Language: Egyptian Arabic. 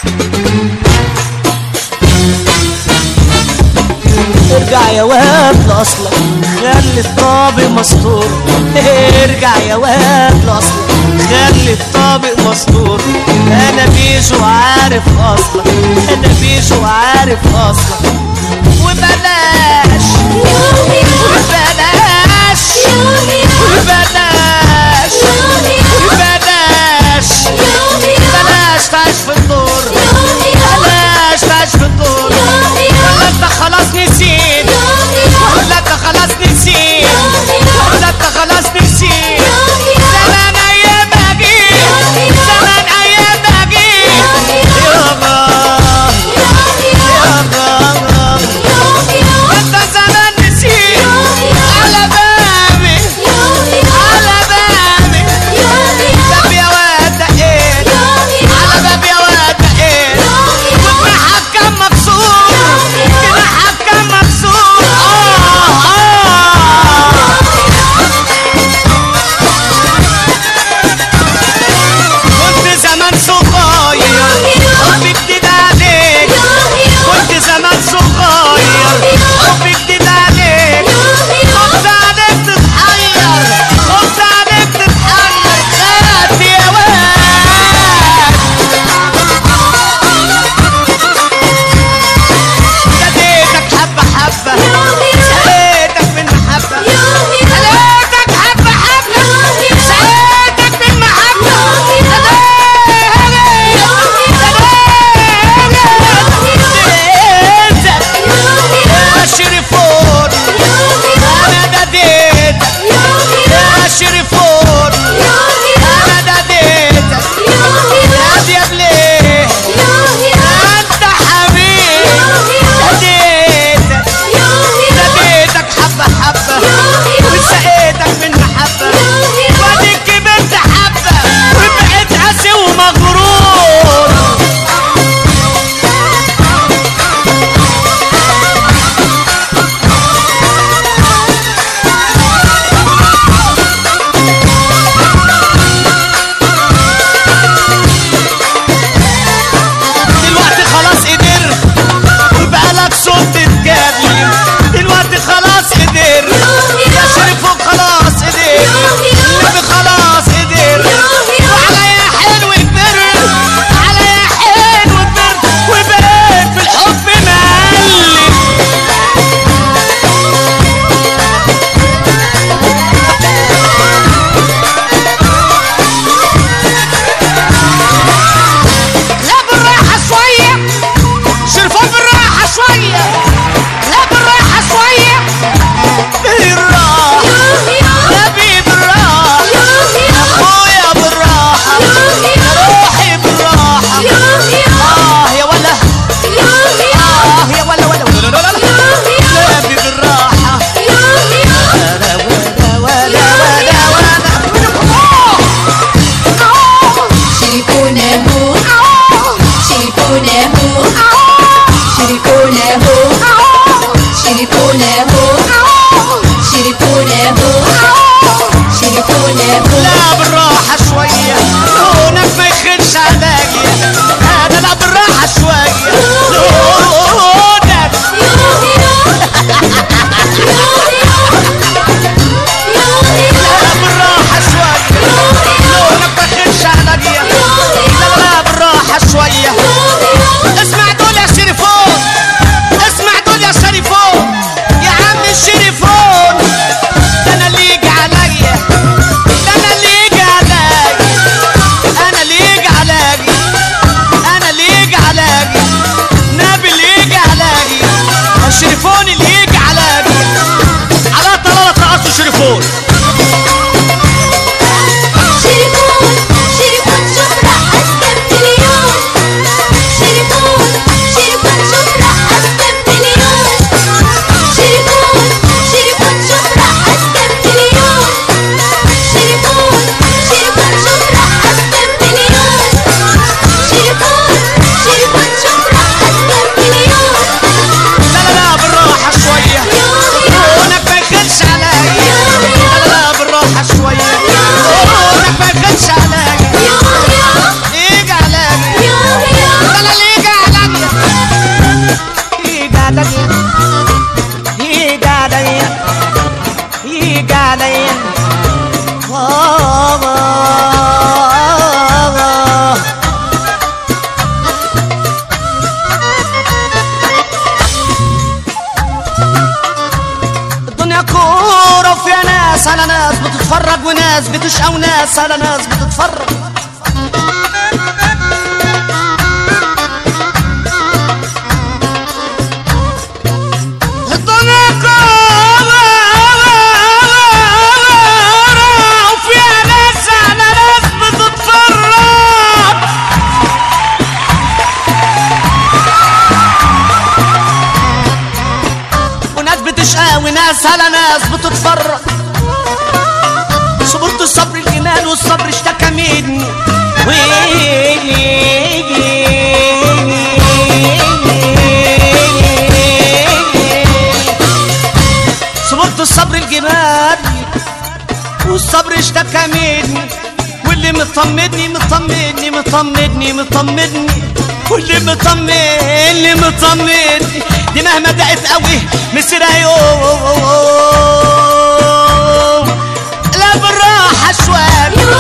ارجع يا واد لاصلك خلي الطابق مستور ارجع يا واد لاصلك خلي الطابق مستور انا بيجو عارف اصلك انا بيجو عارف اصلك وبلاش وبلاش وبلاش وبلاش بلاش تعيش في الدور بلاش تعيش في الدور ولا انت خلاص نسيت ولا انت خلاص نسيت ولا انت خلاص نسيت زمان ايام اجيب زمان ايام اجيب يابا يابا انت زمان نسيت على بابي على بابي باب يا واد دقيت على باب يا واد دقيت جناحك كان مكسور جناحك كان مكسور آه آه كنت زمان صغير حبي جديد عليك كنت زمان صغير حبي جديد عليك خفت عليك تتحير خفت عليك تتحير خدت يا واد خديتك حبة حبة سقيتك من محبة خليتك حبة حبة سقيتك من محبة خديتك يا شريفون انا دديتك يا شريفون انا دديتك يا دياب ليه انت حبيبي دديتك دديتك حبة حبة وسقيتك من محبة واديك كبرت حبة وبقيت قاسي ومغرور دلوقتي خلاص قدرت وبقالك صوت تتكلم دلوقتي خلاص قدرت يا شريفون خلاص قدرت النبي خلاص قدرت وعليا حلو كبرت عليا حلو كبرت وبقيت في الحب مقلب لا بالراحة شوية شرفوا بالراحة شوية لا بالراحة شوية بالراحة نبي بالراحة أخويا بالراحة روحي بالراحة آه يا ولا آه يا ولا ولا ولا ولا ولا نبي بالراحة ولا ولا ولا ولا ولا شريكونه شريكونه شريكونه شريكونه شريكونه شريكونه لا بالراحة شوية لونك ما يخنش عليا أنا لا بالراحة شوية لونك لا بالراحة شوية لونك ما يخنش عليا لا لا بالراحة شوية اسمع دول يا شريفون اسمع دول يا شريفون يا عم الشريفون ده انا اللي يجي عليا ده انا اللي يجي عليا انا اللي يجي عليا انا اللي يجي عليا وناس بتشقى وناس على ناس بتتفرج الدنيا كبرى وفيها ناس على ناس بتتفرج وناس بتشقى وناس على ناس بتتفرج صبرت الصبر الجمال والصبر اشتكى مني صبرت الصبر الجمال والصبر اشتكى مني واللي مطمني مطمني مطمني مطمني واللي مطمني مطمني دي مهما دقت قوي مسيرها يوم لا بالراحة شوية